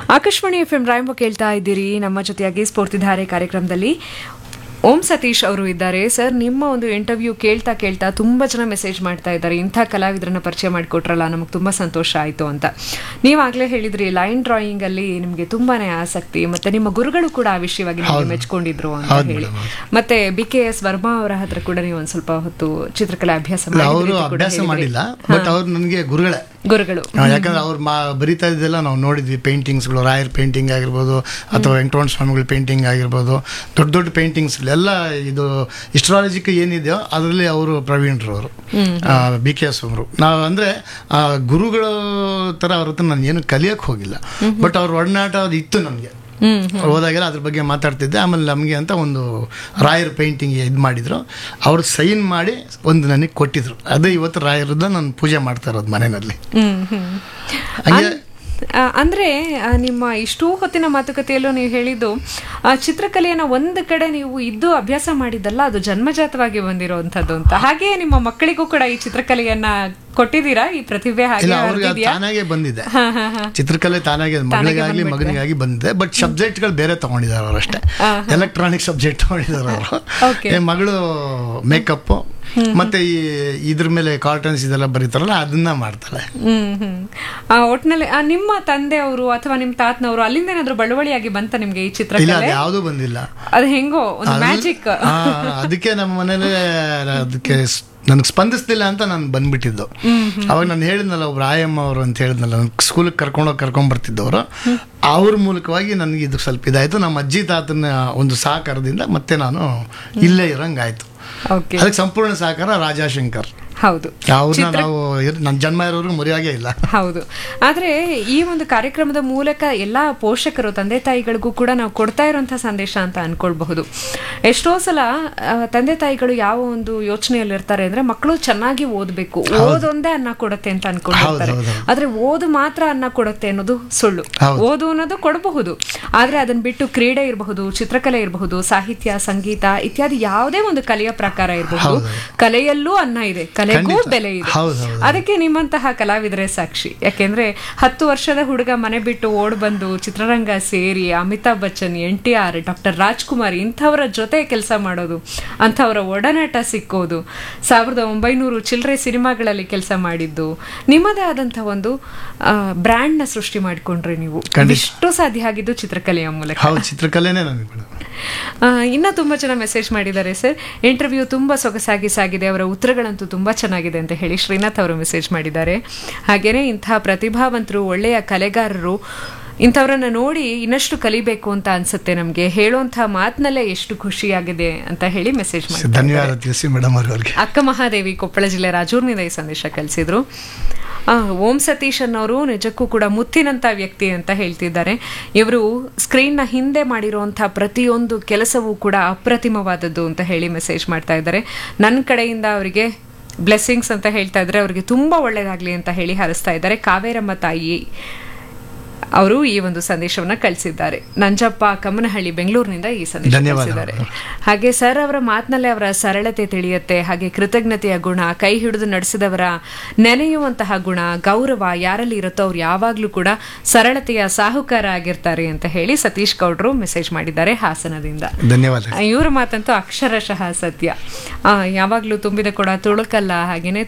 Akashvani F M ರಾಯಂಬ ಕೇಳ್ತಾ ಇದ್ದೀರಿ ನಮ್ಮ ಜೊತೆಯಾಗಿ ಸ್ಫೂರ್ತಿಧಾರೆ ಕಾರ್ಯಕ್ರಮದಲ್ಲಿ ಓಂ ಸತೀಶ್ ಅವರು ಇದ್ದಾರೆ ಸರ್ ನಿಮ್ಮ ಒಂದು ಇಂಟರ್ವ್ಯೂ ಕೇಳ್ತಾ ಕೇಳ್ತಾ ತುಂಬಾ ಜನ ಮೆಸೇಜ್ ಮಾಡ್ತಾ ಇದ್ದಾರೆ ಇಂಥ ಕಲಾವಿದರನ್ನ ಪರಿಚಯ ಮಾಡಿಕೊಟ್ರಲ್ಲ ನಮಗೆ ತುಂಬಾ ಸಂತೋಷ ಆಯಿತು ಅಂತ ನೀವಾಗಲೇ ಹೇಳಿದ್ರಿ ಲೈನ್ ಡ್ರಾಯಿಂಗ್ ಅಲ್ಲಿ ನಿಮಗೆ ತುಂಬಾನೇ ಆಸಕ್ತಿ ಮತ್ತೆ ನಿಮ್ಮ ಗುರುಗಳು ಕೂಡ ಆ ವಿಷಯವಾಗಿ ನಿಮಗೆ ಮೆಚ್ಕೊಂಡಿದ್ರು ಅಂತ ಹೌದು ಹೇಳಿ ಮೇಡಮ್, ಮತ್ತೆ ಬಿ ಕೆ ಎಸ್ ವರ್ಮಾ ಅವರ ಹತ್ರ ಕೂಡ ನೀವು ಒಂದ್ ಸ್ವಲ್ಪ ಹೊತ್ತು ಚಿತ್ರಕಲೆ ಅಭ್ಯಾಸ ಅವರು ಮಾಡಿದ್ರಿ ಅಂತ ಕೂಡ ಅಭ್ಯಾಸ ಹೇಳಿದ್ರಿ. ಮಾಡಿಲ್ಲ ಬಟ್ ಅವ್ರು ನನಗೆ ಗುರುಗಳೇ ಗುರುಗಳು ಆ, ಯಾಕಂದ್ರೆ ಅವ್ರು ಮಾ ಬರಿತಾ ಇದ್ದೆಲ್ಲ ನಾವು ನೋಡಿದ್ವಿ ಪೇಂಟಿಂಗ್ಸ್ಗಳು ರಾಯರ್ ಪೇಂಟಿಂಗ್ ಆಗಿರ್ಬೋದು ಅಥವಾ ವೆಂಕಟರಮಣ ಸ್ವಾಮಿಗಳ ಪೇಂಟಿಂಗ್ ಆಗಿರ್ಬೋದು ದೊಡ್ಡ ದೊಡ್ಡ ಪೇಂಟಿಂಗ್ಸ್ ಎಲ್ಲ ಇದು ಹಿಸ್ಟ್ರಾಲಜಿಕ್ ಏನಿದೆಯೋ ಅದರಲ್ಲಿ ಅವರು ಪ್ರವೀಣ್ರು ಅವರು ಬಿ ಕೆ ಎಸ್ ಅವರು ನಾವು ಅಂದರೆ ಗುರುಗಳ ಥರ ಅವ್ರ ಹತ್ರ ನಾನು ಏನು ಕಲಿಯೋಕ್ಕೆ ಹೋಗಿಲ್ಲ ಬಟ್ ಅವ್ರ ಒಡನಾಟ ಅದು ಇತ್ತು ನನಗೆ ಹ್ಮ್ ಹೋದಾಗೆಲ್ಲ ಅದ್ರ ಬಗ್ಗೆ ಮಾತಾಡ್ತಿದ್ದೆ ಆಮೇಲೆ ನಮಗೆ ಅಂತ ಒಂದು ರಾಯರ್ ಪೇಂಟಿಂಗ್ ಇದು ಮಾಡಿದ್ರು ಅವ್ರು ಸೈನ್ ಮಾಡಿ ಒಂದು ನನಗೆ ಕೊಟ್ಟಿದ್ರು ಅದೇ ಇವತ್ತು ರಾಯರದ್ದು ನಾನು ಪೂಜೆ ಮಾಡ್ತಾ ಇರೋದು ಮನೆಯಲ್ಲಿ ಹ್ಮ್ ಹ್ಮ್ ಹಂಗೆ ಆ, ಅಂದ್ರೆ ಆ, ನಿಮ್ಮ ಇಷ್ಟೂ ಹೊತ್ತಿನ ಮಾತುಕತೆಯಲ್ಲೂ ನೀವು ಹೇಳಿದ್ದು ಆ ಚಿತ್ರಕಲೆಯನ್ನ ಒಂದು ಕಡೆ ನೀವು ಇದ್ದು ಅಭ್ಯಾಸ ಮಾಡಿದ್ದಲ್ಲ ಅದು ಜನ್ಮಜಾತವಾಗಿ ಬಂದಿರುವಂತದ್ದು ಅಂತ ಹಾಗೆಯೇ ನಿಮ್ಮ ಮಕ್ಕಳಿಗೂ ಕೂಡ ಈ ಚಿತ್ರಕಲೆಯನ್ನ ಕೊಟ್ಟಿದ್ದೀರಾ ಈ ಪ್ರತಿಭೆ ಹಾಗೆ ಇಲ್ಲ ಅವ್ರಿಗೆ ಅದು ಹರಿದಿದ್ಯಾ? ತಾನಾಗೆ ಬಂದಿದೆ ಹಾ ಹಾ ಹಾ ಚಿತ್ರಕಲೆ ತಾನಾಗೆ ಮಗಳಿಗಾಗ್ಲಿ ಮಗನಿಗಾಗಿ ಬಂದಿದೆ ಬಟ್ ಸಬ್ಜೆಕ್ಟ್ಗಳು ಬೇರೆ ತಗೊಂಡಿದ್ದಾರೆ ಅವ್ರು ಅಷ್ಟೇ ಎಲೆಕ್ಟ್ರಾನಿಕ್ ಸಬ್ಜೆಕ್ಟ್ ತಗೊಂಡಿದ್ದಾರೆ ಅವರು Okay. ಏ, ಮಗಳು ಮೇಕಪ್ ಮತ್ತೆ ಈ ಇದ್ರ ಮೇಲೆ ಕಾರ್ಟನ್ಸ್ ಇದೆಲ್ಲ ಬರೀತಾರಲ್ಲ ಅದನ್ನ ಮಾಡ್ತಾಳೆ ಹ್ಮ್ ಹ್ಮ್ ಆ, ಒಟ್ನಲ್ಲಿ ಆ, ನಿಮ್ಮ ತಂದೆಯವರು ಅಥವಾ ನಿಮ್ಮ ತಾತನವರು ಅಲ್ಲಿಂದ ಏನಾದ್ರು ಬಳುವಳಿಯಾಗಿ ಬಂತ ನಿಮ್ಗೆ ಈ ಇಲ್ಲ ಚಿತ್ರಕಲೆ ಅದು ಯಾವುದೂ ಬಂದಿಲ್ಲ ಅದು ಹೆಂಗೋ ಒಂದು ಮ್ಯಾಜಿಕ್ ಆ, ಅದಕ್ಕೆ ನಮ್ಮ ಮನೇಲಿ ಅದಕ್ಕೆ ನನಗೆ ಸ್ಪಂದಿಸ್ತಿಲ್ಲ ಅಂತ ನಾನು ಬಂದ್ಬಿಟ್ಟಿದ್ದು ಅವಾಗ ನಾನು ಹೇಳಿದ್ನಲ್ಲ ಒಬ್ರು ಆಯಮ್ಮ ಅವರು ಅಂತ ಹೇಳಿದ್ನಲ್ಲ ಸ್ಕೂಲಿಗೆ ಕರ್ಕೊಂಡೋಗಿ ಕರ್ಕೊಂಡ್ ಬರ್ತಿದ್ದವರು ಅವ್ರ ಮೂಲಕವಾಗಿ ನನಗೆ ಇದು ಸ್ವಲ್ಪ ಇದಾಯ್ತು ನಮ್ಮ ಅಜ್ಜಿ ತಾತನ ಒಂದು ಸಹಕಾರದಿಂದ ಮತ್ತೆ ನಾನು ಇಲ್ಲೇ ಇರಂಗಾಯ್ತು ಓಕೆ ಅದಕ್ಕೆ ಸಂಪೂರ್ಣ ಸಹಕಾರ ರಾಜಾಶಂಕರ್ ಹೌದು ಅವ್ರನ್ನ ನಾವು ನನ್ನ ಜನ್ಮ ಇರೋರ್ಗು ಮರೆಯಾಗೇ ಇಲ್ಲ ಹೌದು ಆದ್ರೆ ಈ ಒಂದು ಕಾರ್ಯಕ್ರಮದ ಮೂಲಕ ಎಲ್ಲಾ ಪೋಷಕರು ತಂದೆ ತಾಯಿಗಳಿಗೂ ಕೂಡ ನಾವು ಕೊಡ್ತಾ ಇರುವಂತಹ ಸಂದೇಶ ಅಂತ ಅನ್ಕೊಳ್ಬಹುದು ಎಷ್ಟೋ ಸಲ ಆ, ತಂದೆ ತಾಯಿಗಳು ಯಾವ ಒಂದು ಯೋಚನೆಯಲ್ಲಿ ಇರ್ತಾರೆ ಅಂದ್ರೆ ಮಕ್ಕಳು ಚೆನ್ನಾಗಿ ಓದ್ಬೇಕು ಓದೊಂದೇ ಅನ್ನ ಕೊಡುತ್ತೆ ಅಂತ ಅನ್ಕೊಂಡಿರ್ತಾರೆ ಹೌದು, ಹೌದು. ಆದ್ರೆ ಓದು ಮಾತ್ರ ಅನ್ನ ಕೊಡುತ್ತೆ ಅನ್ನೋದು ಸುಳ್ಳು ಹೌದು. ಓದು ಅನ್ನೋದು ಕೊಡಬಹುದು ಆದ್ರೆ ಅದನ್ನ ಬಿಟ್ಟು ಕ್ರೀಡೆ ಇರಬಹುದು ಚಿತ್ರಕಲೆ ಇರಬಹುದು ಸಾಹಿತ್ಯ ಸಂಗೀತ ಇತ್ಯಾದಿ ಯಾವುದೇ ಒಂದು ಕಲೆಯ ಪ್ರಕಾರ ಇರಬಹುದು ಕಲೆಯಲ್ಲೂ ಅನ್ನ ಇದೆ ಕಲೆಗೂ ಖಂಡಿತ. ಬೆಲೆ ಇದೆ ಹೌದು, ಹೌದು. ಅದಕ್ಕೆ ನಿಮ್ಮಂತಹ ಕಲಾವಿದರೇ ಸಾಕ್ಷಿ ಯಾಕೆಂದ್ರೆ ಹತ್ತು ವರ್ಷದ ಹುಡುಗ ಮನೆ ಬಿಟ್ಟು ಓಡ್ ಬಂದು ಚಿತ್ರರಂಗ ಸೇರಿ Amitabh Bachchan N T R doctor Rajkumar ಇಂಥವರ ಜೊತೆ ಕೆಲಸ ಮಾಡೋದು ಅಂಥವರ ಒಡನಾಟ ಸಿಕ್ಕೋದು ಸಾವಿರದ ಒಂಬೈನೂರು ಚಿಲ್ಲರೆ ಸಿನಿಮಾಗಳಲ್ಲಿ ಕೆಲಸ ಮಾಡಿದ್ದು ನಿಮ್ಮದೇ ಆದಂಥ ಒಂದು ಬ್ರ್ಯಾಂಡ್ ನ ಸೃಷ್ಟಿ ಮಾಡಿಕೊಂಡ್ರಿ ನೀವು ಖಂಡಿತ. ಇಷ್ಟು ಸಾಧ್ಯ ಆಗಿದ್ದು ಚಿತ್ರಕಲೆಯ ಮೂಲಕ ಹೌದು ಚಿತ್ರಕಲೆನೇ ನನಗೆ ಮೇಡಮ್ ಆ, ಇನ್ನ ತುಂಬಾ ಜನ ಮೆಸೇಜ್ ಮಾಡಿದ್ದಾರೆ ಸರ್ ಇಂಟರ್ವ್ಯೂ ತುಂಬಾ ಸೊಗಸಾಗಿ ಸಾಗಿದೆ ಅವರ ಉತ್ತರಗಳಂತೂ ತುಂಬಾ ಚೆನ್ನಾಗಿದೆ ಅಂತ ಹೇಳಿ ಶ್ರೀನಾಥ್ ಅವರು ಮೆಸೇಜ್ ಮಾಡಿದ್ದಾರೆ ಹಾಗೇನೆ ಇಂತಹ ಪ್ರತಿಭಾವಂತರು ಒಳ್ಳೆಯ ಕಲೆಗಾರರು ಇಂಥವ್ರನ್ನ ನೋಡಿ ಇನ್ನಷ್ಟು ಕಲಿಬೇಕು ಅಂತ ಅನ್ಸುತ್ತೆ ನಮಗೆ ಹೇಳುವಂತಹ ಮಾತಿನಲ್ಲೇ ಎಷ್ಟು ಖುಷಿಯಾಗಿದೆ ಅಂತ ಹೇಳಿ ಮೆಸೇಜ್ ಮಾಡಿ ಧನ್ಯವಾದ ತಿಳಿಸಿ ಮೇಡಮ್ ಅವ್ರಿಗೆ ಅಕ್ಕ ಮಹಾದೇವಿ ಕೊಪ್ಪಳ ಜಿಲ್ಲೆ ರಾಜೂರ್ನಿಂದ ಈ ಸಂದೇಶ ಕಳಿಸಿದ್ರು ಆ, ಓಂ ಸತೀಶ್ ಅನ್ನೋರು ನಿಜಕ್ಕೂ ಕೂಡ ಮುತ್ತಿನಂತ ವ್ಯಕ್ತಿ ಅಂತ ಹೇಳ್ತಿದ್ದಾರೆ ಇವರು ಸ್ಕ್ರೀನ್ನ ಹಿಂದೆ ಮಾಡಿರುವಂತಹ ಪ್ರತಿಯೊಂದು ಕೆಲಸವೂ ಕೂಡ ಅಪ್ರತಿಮವಾದದ್ದು ಅಂತ ಹೇಳಿ ಮೆಸೇಜ್ ಮಾಡ್ತಾ ಇದ್ದಾರೆ ನನ್ನ ಕಡೆಯಿಂದ ಅವರಿಗೆ ಬ್ಲೆಸ್ಸಿಂಗ್ಸ್ ಅಂತ ಹೇಳ್ತಾ ಇದ್ದಾರೆ ಅವರಿಗೆ ತುಂಬಾ ಒಳ್ಳೇದಾಗ್ಲಿ ಅಂತ ಹೇಳಿ ಹಾರಿಸ್ತಾ ಇದ್ದಾರೆ ಕಾವೇರಮ್ಮ ತಾಯಿ ಅವರು ಈ ಒಂದು ಸಂದೇಶವನ್ನ ಕಳಿಸಿದ್ದಾರೆ ನಂಜಪ್ಪ ಕಮ್ಮನಹಳ್ಳಿ ಬೆಂಗಳೂರಿನಿಂದ ಈ ಸಂದೇಶ ಧನ್ಯವಾದ. ಕಳಿಸಿದ್ದಾರೆ ಹಾಗೆ ಸರ್ ಅವರ ಮಾತಿನಲ್ಲೇ ಅವರ ಸರಳತೆ ತಿಳಿಯುತ್ತೆ ಹಾಗೆ ಕೃತಜ್ಞತೆಯ ಗುಣ ಕೈ ಹಿಡಿದು ನಡೆಸಿದವರ ನೆನೆಯುವಂತಹ ಗುಣ ಗೌರವ ಯಾರಲ್ಲಿ ಇರುತ್ತೋ ಅವ್ರು ಯಾವಾಗ್ಲೂ ಕೂಡ ಸರಳತೆಯ ಸಾಹುಕಾರ ಆಗಿರ್ತಾರೆ ಅಂತ ಹೇಳಿ ಸತೀಶ್ ಗೌಡ್ರು ಮೆಸೇಜ್ ಮಾಡಿದ್ದಾರೆ ಹಾಸನದಿಂದ ಧನ್ಯವಾದ ಇವರ ಮಾತಂತೂ ಅಕ್ಷರಶಃ ಸತ್ಯ ಆ, ಯಾವಾಗ್ಲೂ ತುಂಬಿದ ಕೂಡ ತುಳುಕಲ್ಲ ಹಾಗೇನೆ